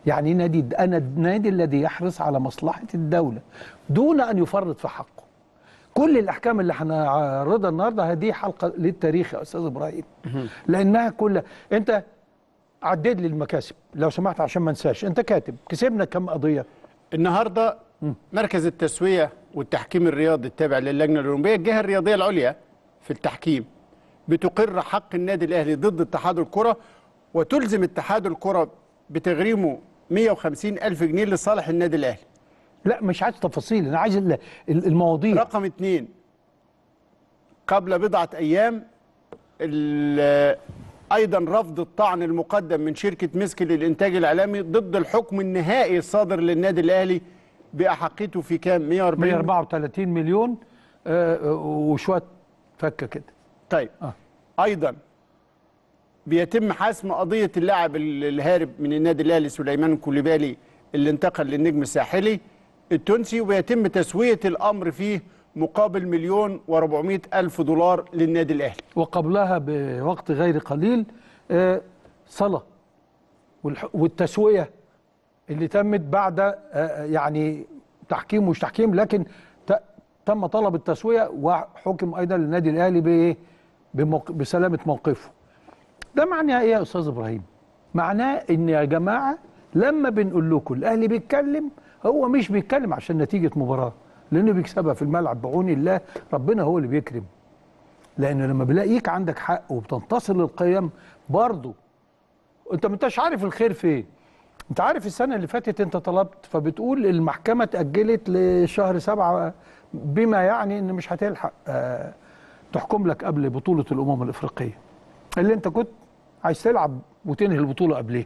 يعني نادي انا النادي الذي يحرص على مصلحه الدوله دون ان يفرط في حقه كل الاحكام اللي هنعرضها النهارده هذه حلقه للتاريخ يا استاذ ابراهيم لانها كلها انت عدد لي المكاسب لو سمحت عشان ما انساش انت كاتب كسبنا كم قضيه النهارده مركز التسويه والتحكيم الرياضي التابع للجنه الاولمبيه الجهه الرياضيه العليا في التحكيم بتقر حق النادي الاهلي ضد اتحاد الكره وتلزم اتحاد الكره بتغريمه 150 الف جنيه لصالح النادي الاهلي لا مش عايز تفاصيل انا عايز ال- ال- المواضيع رقم اثنين قبل بضعة أيام ال- أيضا رفض الطعن المقدم من شركة مسك للإنتاج الإعلامي ضد الحكم النهائي الصادر للنادي الأهلي بأحقيته في كام 140 134 مليون آه، آه، وشويه فكه كده طيب آه. أيضا بيتم حسم قضية اللاعب ال- الهارب من النادي الأهلي سليمان كوليبالي اللي انتقل للنجم الساحلي التونسي ويتم تسوية الأمر فيه مقابل مليون و400 ألف دولار للنادي الأهلي وقبلها بوقت غير قليل آه، صلاة والح- والتسوية اللي تمت بعد آه، يعني تحكيم مش تحكيم لكن ت- تم طلب التسوية وحكم أيضا للنادي الأهلي بإيه؟ بموق- بسلامة موقفه ده معناه إيه يا أستاذ إبراهيم؟ معناه إن يا جماعة لما بنقول لكم الأهلي بيتكلم هو مش بيتكلم عشان نتيجة مباراة لأنه بيكسبها في الملعب بعون الله ربنا هو اللي بيكرم لان لما بلاقيك عندك حق وبتنتصر للقيم برضه انت ما انتش عارف الخير فين انت عارف السنه اللي فاتت انت طلبت فبتقول المحكمه اتاجلت لشهر سبعة بما يعني ان مش هتلحق آه، تحكم لك قبل بطوله الامم الافريقيه اللي انت كنت عايز تلعب وتنهي البطوله قبليه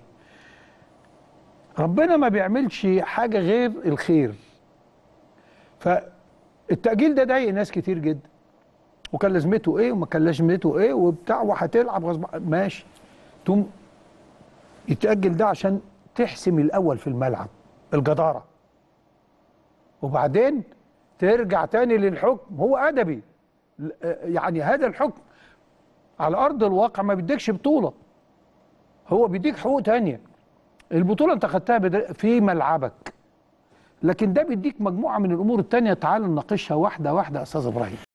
ربنا ما بيعملش حاجه غير الخير فالتاجيل ده ضايق ناس كتير جدا وكان لازمته ايه وما كان لازمته ايه وبتاع وهتلعب غصب عن- ماشي تقوم يتأجل ده عشان تحسم الأول في الملعب الجدارة وبعدين ترجع تاني للحكم هو أدبي ل- يعني هذا الحكم على أرض الواقع ما بيديكش بطولة هو بيديك حقوق تانية البطولة أنت خدتها بد- في ملعبك لكن ده بيديك مجموعة من الأمور التانية تعال نناقشها واحدة واحدة يا أستاذ إبراهيم